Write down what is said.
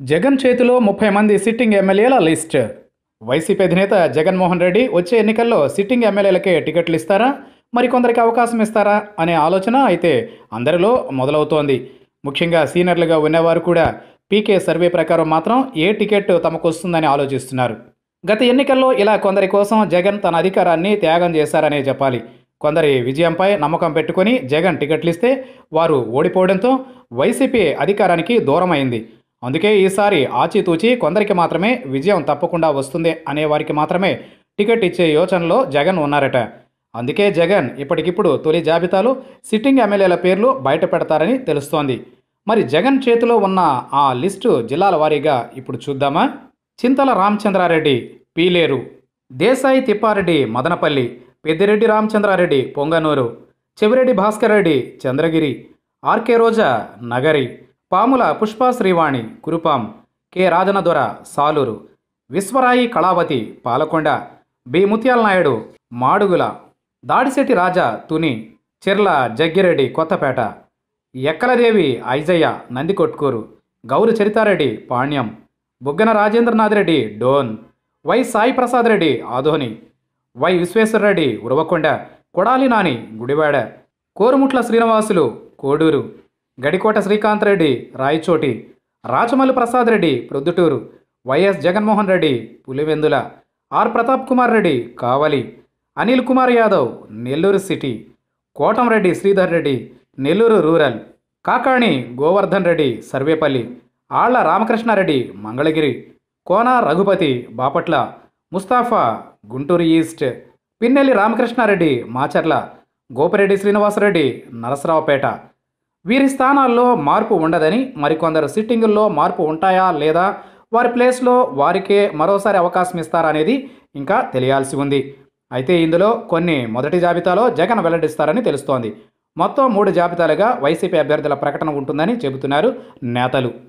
జగన్ చేతిలో ముప్పై మంది సిట్టింగ్ ఎమ్మెల్యేల లిస్ట్ వైసీపీ అధినేత జగన్మోహన్ రెడ్డి వచ్చే ఎన్నికల్లో సిట్టింగ్ ఎమ్మెల్యేలకే టికెట్లు ఇస్తారా మరికొందరికి అవకాశం ఇస్తారా అనే ఆలోచన అయితే అందరిలో మొదలవుతోంది ముఖ్యంగా సీనియర్లుగా ఉన్నవారు కూడా పీకే సర్వే ప్రకారం మాత్రం ఏ టికెట్ తమకు వస్తుందని ఆలోచిస్తున్నారు గత ఎన్నికల్లో ఇలా కొందరి కోసం జగన్ తన అధికారాన్ని త్యాగం చేశారనే చెప్పాలి కొందరి విజయంపై నమ్మకం పెట్టుకొని జగన్ టికెట్లు ఇస్తే వారు ఓడిపోవడంతో వైసీపీ అధికారానికి దూరమైంది అందుకే ఈసారి ఆచితూచి కొందరికి మాత్రమే విజయం తప్పకుండా వస్తుంది అనే వారికి మాత్రమే టికెట్ ఇచ్చే యోచనలో జగన్ ఉన్నారట అందుకే జగన్ ఇప్పటికిప్పుడు తొలి జాబితాలో సిట్టింగ్ ఎమ్మెల్యేల పేర్లు బయట పెడతారని తెలుస్తోంది మరి జగన్ చేతిలో ఉన్న ఆ లిస్టు జిల్లాల వారీగా ఇప్పుడు చూద్దామా Chintala Ramachandra Reddy Peeleru Desai Thippa Reddy Madanapalle Peddireddy Ramachandra Reddy Punganur Chevireddy Bhaskar Reddy Chandragiri RK Roja Nagari Pamula Pushpa Srivani Kurupam K Rajanna Dora Salur Viswarayi Kalavathi Palakonda B Muthyala Naidu Madugula Dadisetti Raja Tuni Chirla Jaggireddy Kothapeta Ekkaladevi Aijaiah Nandikotkur Gouru Charitha Reddy Panyam Buggana Rajendranath Reddy Dhone Y Sai Prasad Reddy Adoni Y Visweswara Reddy Uravakonda Kodali Nani Gudivada Korumutla Srinivasulu Kodur Gadikota Srikanth Reddy Rayachoti Rachamallu Prasad Reddy Proddatur YS Jaganmohan Reddy Pulivendula R Pratap Kumar Reddy Kavali Anil Kumar Yadav Nellore city Kotamreddy Sridhar Reddy Nellore rural Kakani Govardhan Reddy Sarvepalli Alla Ramakrishna Reddy Mangalagiri Kona Raghupathi Bapatla Mustafa Guntur east Pinnelli Ramakrishna Reddy Macherla Gopireddy Srinivasa Reddy Narasaraopet వీరి స్థానాల్లో మార్పు ఉండదని మరికొందరు సిట్టింగుల్లో మార్పు ఉంటాయా లేదా వారి ప్లేస్లో వారికే మరోసారి అవకాశం ఇస్తారా అనేది ఇంకా తెలియాల్సి ఉంది అయితే ఇందులో కొన్ని మొదటి జాబితాలో జగన్ వెల్లడిస్తారని తెలుస్తోంది మొత్తం మూడు జాబితాలుగా వైసీపీ అభ్యర్థుల ప్రకటన ఉంటుందని చెబుతున్నారు నేతలు